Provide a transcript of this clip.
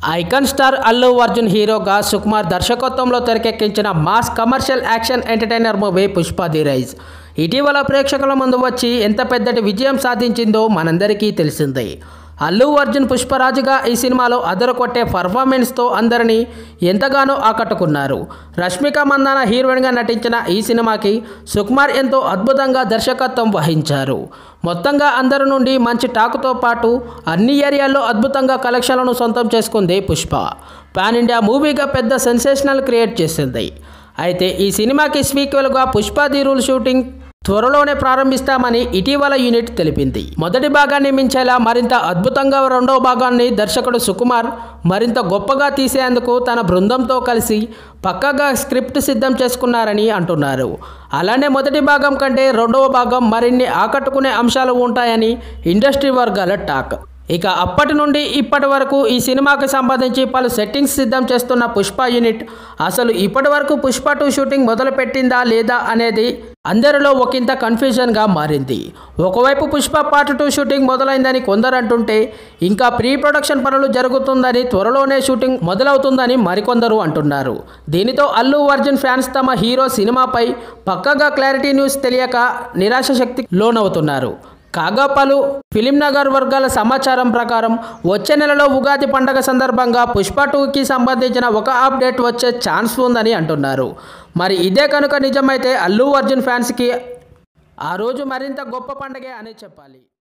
icon star Allu Arjun హీరోగా సుకుమార్ దర్శకత్వంలో తెరకెక్కించిన mass commercial action entertainer movie Pushpa the rise ఇటీవల ప్రేక్షకుల ముందు వచ్చి ఎంత పెద్దటి విజయం సాధించిందో మనందరికీ తెలిసిందే అల్లు అర్జున్ పుష్పరాజుగా ఈ సినిమాలో అదరకొట్టే పర్ఫార్మెన్స్తో అందరినీ ఎంతగానో ఆకట్టుకున్నారు రష్మిక మందాన హీరోయిన్గా నటించిన ఈ సినిమాకి సుకుమార్ ఎంతో అద్భుతంగా దర్శకత్వం వహించారు మొత్తంగా అందరి నుండి మంచి టాకుతో పాటు అన్ని ఏరియాల్లో అద్భుతంగా కలెక్షన్లను సొంతం చేసుకుంది పుష్ప పాన్ ఇండియా మూవీగా పెద్ద సెన్సేషనల్ క్రియేట్ చేసింది అయితే ఈ సినిమాకి స్వీక్వెల్గా పుష్ప ది రూల్ షూటింగ్ త్వరలోనే ప్రారంభిస్తామని ఇటీవల యూనిట్ తెలిపింది మొదటి భాగాన్ని మించేలా మరింత అద్భుతంగా రెండవ భాగాన్ని దర్శకుడు సుకుమార్ మరింత గొప్పగా తీసేందుకు తన బృందంతో కలిసి పక్కగా స్క్రిప్ట్ సిద్ధం చేసుకున్నారని అంటున్నారు అలానే మొదటి భాగం కంటే రెండవ భాగం మరిన్ని ఆకట్టుకునే అంశాలు ఉంటాయని ఇండస్ట్రీ వర్గాల టాక్ ఇక అప్పటి నుండి ఇప్పటి వరకు ఈ సినిమాకి సంబంధించి పలు సెట్టింగ్స్ సిద్ధం చేస్తున్న పుష్ప యూనిట్ అసలు ఇప్పటి వరకు పుష్ప టూ షూటింగ్ మొదలు పెట్టిందా లేదా అనేది అందరిలో ఒకంత కన్ఫ్యూజన్గా మారింది ఒకవైపు పుష్ప పార్ట్ టూ షూటింగ్ మొదలైందని కొందరు అంటుంటే ఇంకా ప్రీ ప్రొడక్షన్ పనులు జరుగుతుందని త్వరలోనే షూటింగ్ మొదలవుతుందని మరికొందరు అంటున్నారు దీనితో అల్లు అర్జున్ ఫ్యాన్స్ తమ హీరో సినిమాపై పక్కగా క్లారిటీ న్యూస్ తెలియక నిరాశ శక్తి లోనవుతున్నారు కాగా పలు ఫిలిం నగర్ వర్గాల సమాచారం ప్రకారం వచ్చే నెలలో ఉగాది పండగ సందర్భంగా పుష్ప టూకి సంబంధించిన ఒక అప్డేట్ వచ్చే ఛాన్స్ ఉందని అంటున్నారు మరి ఇదే కనుక నిజమైతే అల్లు అర్జున్ ఫ్యాన్స్కి ఆ రోజు మరింత గొప్ప పండగే అనే చెప్పాలి